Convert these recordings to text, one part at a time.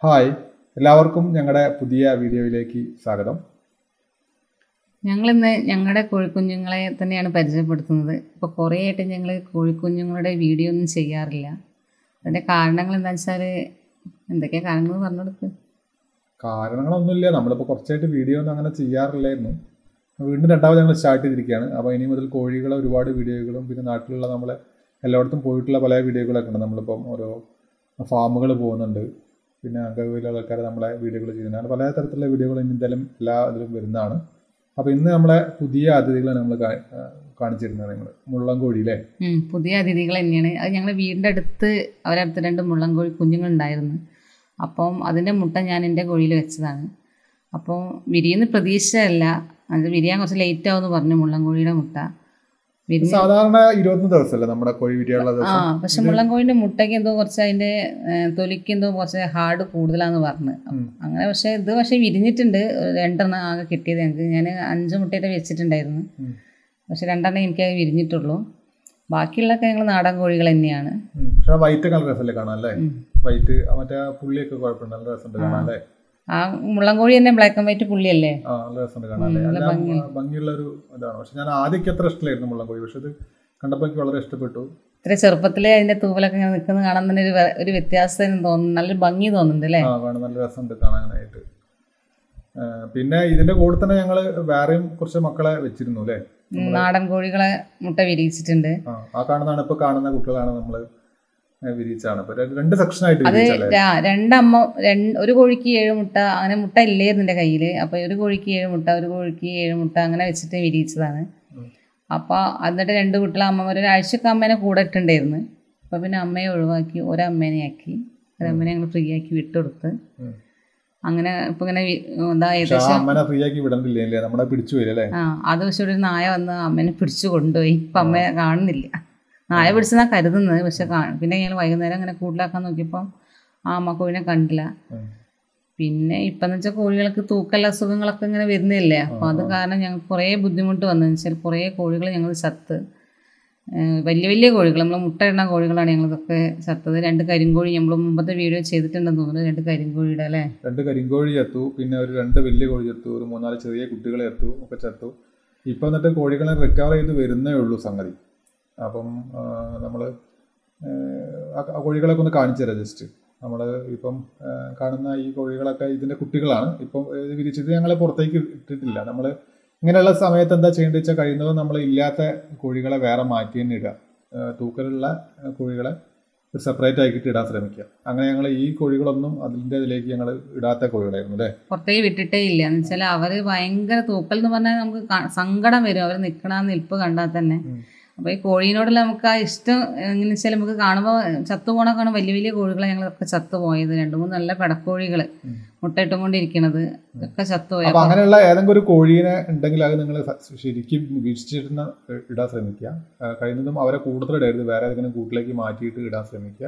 Hi എല്ലാവർക്കും ഞങ്ങളുടെ പുതിയ വീഡിയോയിലേക്ക് സ്വാഗതം ഞങ്ങളിന്ന് ഞങ്ങളുടെ കോഴിക്കുഞ്ഞുങ്ങളെ തന്നെയാണ് പരിചയപ്പെടുത്തുന്നത് ഇപ്പോൾ കുറേ ആയിട്ട് ഞങ്ങൾ കോഴിക്കുഞ്ഞുങ്ങളുടെ വീഡിയോ ഒന്നും ചെയ്യാറില്ല അതിൻ്റെ കാരണങ്ങൾ എന്താണെന്ന് വെച്ചാൽ എന്തൊക്കെയാണ് കാരണങ്ങൾ പറഞ്ഞു കൊടുക്ക് കാരണങ്ങളൊന്നുമില്ല നമ്മളിപ്പോൾ കുറച്ചായിട്ട് വീഡിയോ ഒന്നും അങ്ങനെ ചെയ്യാറില്ലായിരുന്നു വീണ്ടും രണ്ടാമത് ഞങ്ങൾ സ്റ്റാർട്ട് ചെയ്തിരിക്കുകയാണ് അപ്പോൾ ഇനി മുതൽ കോഴികളെ ഒരുപാട് വീഡിയോകളും പിന്നെ നാട്ടിലുള്ള നമ്മളെ എല്ലായിടത്തും പോയിട്ടുള്ള പല വീഡിയോകളൊക്കെ ഉണ്ട് നമ്മളിപ്പം ഓരോ ഫാമുകൾ പോകുന്നുണ്ട് പിന്നെ അംഗവയിലുള്ള ആൾക്കാർ നമ്മളെ വീഡിയോകൾ ചെയ്യുന്നുണ്ട് അങ്ങനെ പല തരത്തിലുള്ള വീഡിയോകൾ ഇനി എന്തായാലും എല്ലാ ഇതിലും വരുന്നതാണ് അപ്പോൾ ഇന്ന് നമ്മളെ പുതിയ അതിഥികളെ നമ്മൾ കാണിച്ചിരുന്നത് നിങ്ങൾ മുള്ളംകോഴി അല്ലേ ഉം, പുതിയ അതിഥികൾ തന്നെയാണ് അത് ഞങ്ങൾ വീടിൻ്റെ അടുത്ത് അവരടുത്ത് രണ്ട് മുള്ളൻകോഴി കുഞ്ഞുങ്ങളുണ്ടായിരുന്നു അപ്പം അതിൻ്റെ മുട്ട ഞാൻ എൻ്റെ കോഴിയിൽ വെച്ചതാണ് അപ്പോൾ വിരിയുന്ന പ്രതീക്ഷയല്ല അത് വിരിയാൻ കുറച്ച് ലേറ്റ് ആവുമെന്ന് പറഞ്ഞു മുള്ളൻകോഴിയുടെ മുട്ട വിരിഞ്ഞ് സാധാരണ ഇരുപത്തൊന്ന് ദിവസമല്ലേ നമ്മുടെ കോഴി വിരിയാനുള്ള ആ ദിവസം പക്ഷെ മുള്ളൻകോഴിൻ്റെ മുട്ടയ്ക്ക് എന്തോ കുറച്ച് അതിൻ്റെ ഏഹ്, തൊലിക്ക് എന്തോ കുറച്ച് ഹാർഡ് കൂടുതലാന്ന് പറഞ്ഞു ഉം. അങ്ങനെ പക്ഷേ ഇത് പക്ഷേ വിരിഞ്ഞിട്ടുണ്ട് ഒരു രണ്ടെണ്ണം ആകെ കിട്ടിയത് ഞങ്ങൾക്ക് ഞാൻ അഞ്ച് മുട്ടയുടെ വെച്ചിട്ടുണ്ടായിരുന്നു ഉം. പക്ഷെ രണ്ടെണ്ണം എനിക്ക് അത് വിരിഞ്ഞിട്ടുള്ളൂ ബാക്കിയുള്ളതൊക്കെ ഞങ്ങൾ നാടൻ കോഴികൾ തന്നെയാണ് ഉം. പക്ഷെ വൈറ്റ് കളർ രസമല്ലേ കാണാൻ അല്ലേ ഉം. വൈറ്റ് മറ്റേ ആ പുള്ളിയൊക്കെ കുഴപ്പമില്ല നല്ല രസമുണ്ട് കാണാൻ അല്ലേ ആ മുള്ളൻകോഴി തന്നെ ബ്ലാക്ക് ആൻഡ് വൈറ്റ് പുള്ളിയല്ലേ ആ നല്ല രസമുണ്ട് കാണാൻ അല്ലേ നല്ല നല്ല ഭംഗി. ഭംഗിയുള്ള ഒരു ഇതാണ് പക്ഷെ ഞാൻ ആദ്യമൊക്കെ അത്ര ഇഷ്ടമായിരുന്നു മുള്ളൻകോഴി പക്ഷെ ഇത് കണ്ടപ്പോൾ എനിക്ക് വളരെ ഇഷ്ടപ്പെട്ടു ഇത്ര ചെറുപ്പത്തിലെ അതിൻ്റെ തൂവലൊക്കെ ഇങ്ങനെ നിൽക്കുന്നത് കാണാൻ തന്നെ ഒരു വെ- ഒരു വ്യത്യാസം തോന്നുന്നു നല്ലൊരു ഭംഗി തോന്നുന്നുണ്ട് അല്ലേ ആ കാണാൻ നല്ല രസമുണ്ട് കാണാനായിട്ട് ആ, പിന്നെ ഇതിന്റെ കൂടെ തന്നെ ഞങ്ങൾ വേറെയും കുറച്ച് മക്കളെ വെച്ചിരുന്നു അല്ലേ ഉം, നാടൻ കോഴികളെ മുട്ട വിരിയിച്ചിട്ടുണ്ട് ആ ആ കാണുന്നതാണ് ഇപ്പൊ കാണുന്ന കുട്ടികളാണ് നമ്മൾ വിരിച്ചാണ് ഇപ്പൊ രണ്ട് രണ്ട് സെക്ഷനായിട്ട് അത് വിരിച്ചല്ലേ രാ- രണ്ടമ്മ രണ്ട് ഒരു കോഴിക്ക് ഏഴ് മുട്ട അങ്ങനെ മുട്ട ഇല്ലായിരുന്നു എൻ്റെ കയ്യിൽ അപ്പോൾ ഒരു കോഴിക്ക് ഏഴ് മുട്ട ഒരു കോഴിക്ക് ഏഴ് മുട്ട അങ്ങനെ വെച്ചിട്ട് വിരിയിച്ചതാണ് ഉം. അപ്പോൾ എന്നിട്ട് രണ്ട് കുട്ടികളെ അമ്മമാർ ഒരാഴ്ചക്ക് അമ്മേനെ കൂടെ ഇട്ടുണ്ടായിരുന്നു അപ്പോൾ പിന്നെ അമ്മയെ ഒഴിവാക്കി ഒരമ്മേനെ ആക്കി ഒരമ്മേനെ ഞങ്ങൾ ഫ്രീ ആക്കി വിട്ടുകൊടുത്ത് ഉം. അങ്ങനെ ഇപ്പം ഇങ്ങനെ വി- എന്താ പക്ഷെ ആ ഏകദേശം അമ്മനെ ഫ്രീ ആക്കി വിടണ്ടില്ലേ അല്ലേ നമ്മളെ പിടിച്ചു വരും അല്ലേ ആ അത് പക്ഷെ ഒരു നായ വന്ന് അമ്മേനെ പിടിച്ചു കൊണ്ടുപോയി ഇപ്പം അമ്മയെ കാണുന്നില്ല നായ പിടിച്ചെന്നാ കരുതുന്നത് പക്ഷെ കാ- പിന്നെ ഞങ്ങൾ വൈകുന്നേരം അങ്ങനെ കൂട്ടിലാക്കാൻ നോക്കിയപ്പം ആ അമ്മ കോഴിനെ കണ്ടില്ല ഉം. പിന്നെ ഇപ്പം എന്ന് വെച്ചാൽ കോഴികൾക്ക് തൂക്കല്ല അസുഖങ്ങളൊക്കെ ഇങ്ങനെ വരുന്നില്ലേ അപ്പോൾ അത് കാരണം ഞങ്ങൾക്ക് കുറേ ബുദ്ധിമുട്ട് വന്നതെന്ന് വെച്ചാൽ കുറേ കോഴികൾ ഞങ്ങൾ ചത്ത് ഏഹ് വലിയ വലിയ കോഴികൾ നമ്മൾ മുട്ടയിടുന്ന കോഴികളാണ് ഞങ്ങൾക്കൊക്കെ ചത്തത് രണ്ട് കരിങ്കോഴി നമ്മൾ മുമ്പത്തെ വീഡിയോ ചെയ്തിട്ടുണ്ടെന്ന് തോന്നുന്നു രണ്ട് കരിങ്കോഴിയുടെ അല്ലേ രണ്ട് രണ്ട് കരിങ്കോഴി ചത്തു പിന്നെ ഒരു രണ്ട് വലിയ കോഴി ചത്തു ഒരു മൂന്നാല് ചെറിയ കുട്ടികളെ ചത്തു ഒക്കെ ചത്തു ഇപ്പം എന്നിട്ട് കോഴികളെ റിക്കവർ ചെയ്ത് വരുന്നേ ഉള്ളൂ സംഗതി അപ്പം നമ്മൾ ആ കോഴികളൊക്കെ ഒന്ന് കാണിച്ചു തരാം ജസ്റ്റ് നമ്മൾ ഇപ്പം ആ, കാണുന്ന ഈ കോഴികളൊക്കെ ഇതിൻ്റെ കുട്ടികളാണ് ഇപ്പം ഇത് വിരിച്ചത് ഞങ്ങൾ പുറത്തേക്ക് ഇട്ടിട്ടില്ല നമ്മൾ ഇങ്ങനെയുള്ള സമയത്ത് എന്താ ചെയ്യേണ്ടത് വെച്ചാൽ കഴിയുന്നതും നമ്മൾ ഇല്ലാത്ത കോഴികളെ വേറെ മാറ്റി തന്നെ ഇടുക ആ, തൂക്കലുള്ള ആ, കോഴികളെ ഒരു സെപ്പറേറ്റ് ആക്കിയിട്ട് ഇടാൻ ശ്രമിക്കുക അങ്ങനെ ഞങ്ങൾ ഈ കോഴികളൊന്നും അതിൻ്റെ ഇതിലേക്ക് ഞങ്ങൾ ഇടാത്ത കോഴികളായിരുന്നു അല്ലേ പുറത്തേക്ക് വിട്ടിട്ടേ ഇല്ല എന്ന് വെച്ചാൽ അവർ ഭയങ്കര തൂക്കൽ എന്ന് പറഞ്ഞാൽ നമുക്ക് കാ- സങ്കടം വരും അവർ നിൽക്കണ ആ നിൽപ്പ് കണ്ടാൽ തന്നെ ഉം. അപ്പോൾ ഈ കോഴീനോടുള്ള നമുക്ക് ആ ഇഷ്ടം എങ്ങനെ വെച്ചാൽ നമുക്ക് കാണുമ്പോൾ ചത്തുപോണൊക്കെയാണ് വലിയ വലിയ കോഴികളെ ഞങ്ങളൊക്കെ ചത്തുപോയത് രണ്ട് മൂന്ന് നല്ല പെടക്കോഴികൾ ഉം. മുട്ടയിട്ടും കൊണ്ടിരിക്കണത് ഒക്കെ ചത്തുപോയി അപ്പൊ അങ്ങനെയുള്ള ഏതെങ്കിലും ഒരു കോഴീനെ ഉണ്ടെങ്കിൽ അത് നിങ്ങൾ ശരിക്കും വീക്ഷിച്ചിരുന്ന ഇടാൻ ശ്രമിക്കുക ആ, കഴിയുന്നതും അവരെ കൂടുതൽ ഇടരുത് വേറെ ഏതെങ്കിലും കൂട്ടിലേക്ക് മാറ്റിയിട്ട് ഇടാൻ ശ്രമിക്കുക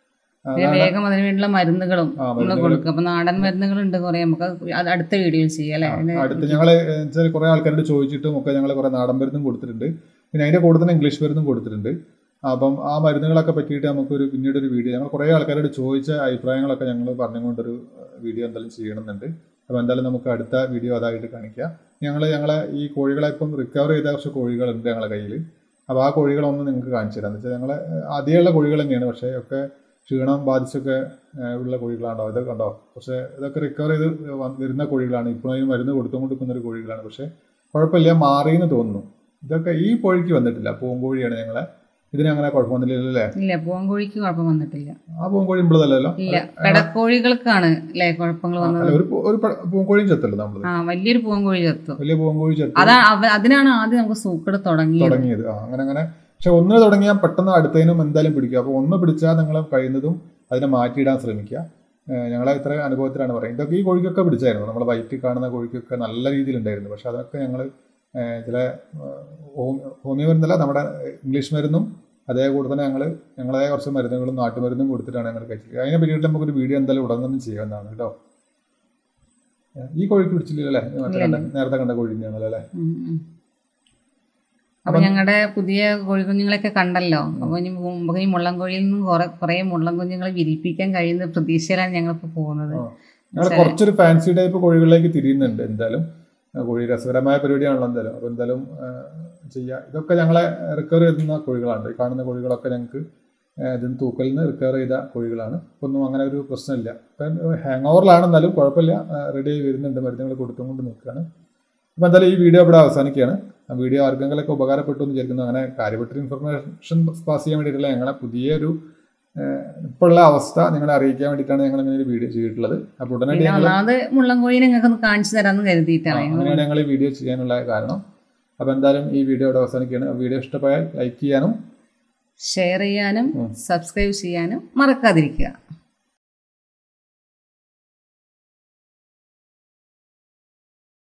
ആ, പിന്നെ വേഗം അതിന് വേണ്ടിയുള്ള മരുന്നുകളും ആ, നമ്മൾ മരുന്നുകൾ- കൊടുക്കും അപ്പോൾ നാടൻ മരുന്നുകളുണ്ട് കുറേ നമുക്ക് അത് അടുത്ത വീഡിയോയിൽ ചെയ്യാം അല്ലേ അതിന് അടുത്ത് ഞങ്ങൾ വെച്ചാൽ കുറെ ആൾക്കാരോട് ചോദിച്ചിട്ടും ഒക്കെ ഞങ്ങൾ കുറെ നാടൻ മരുന്നും കൊടുത്തിട്ടുണ്ട് പിന്നെ അതിന്റെ കൂടെ തന്നെ ഇംഗ്ലീഷ് മരുന്നും കൊടുത്തിട്ടുണ്ട് അപ്പം ആ മരുന്നുകളൊക്കെ പറ്റിയിട്ട് നമുക്കൊരു പിന്നീട് ഒരു വീഡിയോ ഞങ്ങൾ കുറെ ആൾക്കാരോട് ചോദിച്ച അഭിപ്രായങ്ങളൊക്കെ ഞങ്ങൾ പറഞ്ഞുകൊണ്ടൊരു വീഡിയോ എന്തായാലും ചെയ്യണമെന്നുണ്ട് അപ്പോൾ എന്തായാലും നമുക്ക് അടുത്ത വീഡിയോ അതായിട്ട് കാണിക്കാം ഞങ്ങൾ ഞങ്ങളെ ഈ കോഴികളെ ഇപ്പം റിക്കവർ ചെയ്ത കുറച്ച് കോഴികളുണ്ട് ഞങ്ങളെ കയ്യിൽ അപ്പോൾ ആ കോഴികളൊന്നും നിങ്ങൾക്ക് കാണിച്ചു തരാം എന്ന് വെച്ചാൽ ഞങ്ങളെ ആദ്യമുള്ള കോഴികൾ തന്നെയാണ് പക്ഷേ ഒക്കെ ക്ഷീണം ബാധിച്ചൊക്കെ ഏഹ്, ഉള്ള കോഴികളാണോ ഇതൊക്കെ കണ്ടോ പക്ഷേ ഇതൊക്കെ റിക്കവർ ചെയ്ത് വന്ന് വരുന്ന കോഴികളാണ് ഇപ്പോൾ അതിന് മരുന്ന് കൊടുത്തുകൊണ്ടിരിക്കുന്ന ഒരു കോഴികളാണ് പക്ഷേ കുഴപ്പമില്ല മാറിയെന്ന് തോന്നുന്നു ഇതൊക്കെ ഈ കോഴിക്ക് വന്നിട്ടില്ല പൂങ്കോഴിയാണ് ഞങ്ങളെ ഇതിന് അങ്ങനെ കുഴപ്പമൊന്നുമില്ലല്ലോ അല്ലേ ഇല്ല പൂവൻകോഴിക്ക് കുഴപ്പം വന്നിട്ടില്ല ആ പൂങ്കോഴി ഇമ്പളതല്ലോ ഇല്ല പെടക്കോഴികൾക്കാണ് അല്ലേ കുഴപ്പങ്ങൾ വന്നത് ഒരു പൂ- ഒരു പ- പൂങ്കോഴിയും ചത്തല്ലോ നമ്മള് ആ വലിയൊരു പൂവൻകോഴി ചത്തു വലിയ പൂങ്കോഴി ചത്തു അതാണ് അവ- അതിനാണ് ആദ്യം നമുക്ക് സൂക്കട് തുടങ്ങിയത് തുടങ്ങിയത് ആ അങ്ങനെ അങ്ങനെ പക്ഷെ ഒന്ന് തുടങ്ങിയാൽ പെട്ടെന്ന് അടുത്തതിനും എന്തായാലും പിടിക്കുക അപ്പോൾ ഒന്ന് പിടിച്ചാൽ നിങ്ങൾ കഴിയുന്നതും അതിനെ മാറ്റിയിടാൻ ശ്രമിക്കുക ഏഹ് ഞങ്ങളെ ഇത്ര അനുഭവത്തിലാണ് പറയുന്നത് ഇതൊക്കെ ഈ കോഴിക്കൊക്കെ പിടിച്ചായിരുന്നു നമ്മൾ വയറ്റിൽ കാണുന്ന കോഴിക്കൊക്കെ നല്ല രീതിയിലുണ്ടായിരുന്നു പക്ഷെ അതൊക്കെ ഞങ്ങൾ ചില ഏഹ്, ഹോം- ഹോമിയോ മരുന്നല്ല നമ്മുടെ ഇംഗ്ലീഷ് മരുന്നും അതേ കൂടെ തന്നെ ഞങ്ങൾ ഞങ്ങളെ കുറച്ച് മരുന്നുകളും നാട്ടുമരുന്നും കൊടുത്തിട്ടാണ് ഞങ്ങൾ കഴിച്ചത് അതിനെ പറ്റിയിട്ട് നമുക്കൊരു വീഡിയോ എന്തായാലും ഉടനെ ചെയ്യാവുന്നതാണ് കേട്ടോ ഏഹ് ഈ കോഴിക്ക് പിടിച്ചില്ലല്ലേ നേരത്തെ കണ്ട നേരത്തെ കണ്ട കോഴി തന്നെയാണല്ലോ അല്ലേ ഉം, ഉം. അപ്പൊ ഞങ്ങളുടെ പുതിയ കോഴിക്കുഞ്ഞുങ്ങളെയൊക്കെ കണ്ടല്ലോ അപ്പൊ ഇനി മുമ്പ് ഈ മുള്ളം കോഴിയിൽ നിന്ന് കുറെ കുറെ മുള്ളം കുഞ്ഞുങ്ങളെ വിരിപ്പിക്കാൻ കഴിയുന്ന പ്രതീക്ഷയിലാണ് ഞങ്ങളിപ്പോ പോകുന്നത് ആ. ഞങ്ങൾ കുറച്ചൊരു ഫാൻസി ടൈപ്പ് കോഴികളിലേക്ക് തിരിയുന്നുണ്ട് എന്തായാലും ആ, കോഴി രസകരമായ പരിപാടിയാണല്ലോ എന്തായാലും അപ്പോൾ എന്തായാലും ആ, ചെയ്യാം ഇതൊക്കെ ഞങ്ങളെ റിക്കവർ ചെയ്യുന്ന കോഴികളാണ് ഈ കാണുന്ന കോഴികളൊക്കെ ഞങ്ങൾക്ക് ഇതിന് തൂക്കലിൽ നിന്ന് റിക്കവർ ചെയ്ത കോഴികളാണ് ഇപ്പൊ ഒന്നും അങ്ങനെ ഒരു പ്രശ്നമില്ല ഇപ്പം ഹാങ് ഓവറിലാണ് എന്നാലും കുഴപ്പമില്ല റെഡി ആയി വരുന്നുണ്ട് മരുന്നുകൾ കൊടുത്തുകൊണ്ട് നിൽക്കുകയാണ് അപ്പോൾ എന്തായാലും ഈ വീഡിയോ ഇവിടെ അവസാനിക്കുകയാണ് ആ വീഡിയോ ആർക്കെങ്കിലൊക്കെ ഉപകാരപ്പെട്ടു എന്ന് വിചാരിക്കുന്നു അങ്ങനെ കാര്യപ്പെട്ടൊരു ഇൻഫർമേഷൻ പാസ് ചെയ്യാൻ വേണ്ടിയിട്ടുള്ള ഞങ്ങളെ പുതിയൊരു ഇപ്പോഴുള്ള അവസ്ഥ നിങ്ങളെ അറിയിക്കാൻ വേണ്ടിയിട്ടാണ് ഞങ്ങൾ ഇങ്ങനെ ഒരു വീഡിയോ ചെയ്തിട്ടുള്ളത് അപ്പോൾ ഉടനടി പിന്നെ ഞങ്ങൾ ഒന്നാമത് മുള്ളം കോഴി നിങ്ങൾക്ക് ഒന്ന് കാണിച്ചു തരാമെന്ന് കരുതിയിട്ടാണ് ഞങ്ങൾ അങ്ങനെയാണ് ഞങ്ങൾ ഈ വീഡിയോ ചെയ്യാനുള്ള കാരണം അപ്പോൾ എന്തായാലും ഈ വീഡിയോ ഇവിടെ അവസാനിക്കുകയാണ് ആ വീഡിയോ ഇഷ്ടമായാൽ ലൈക്ക് ചെയ്യാനും ഷെയർ ചെയ്യാനും സബ്സ്ക്രൈബ് ചെയ്യാനും മറക്കാതിരിക്കുക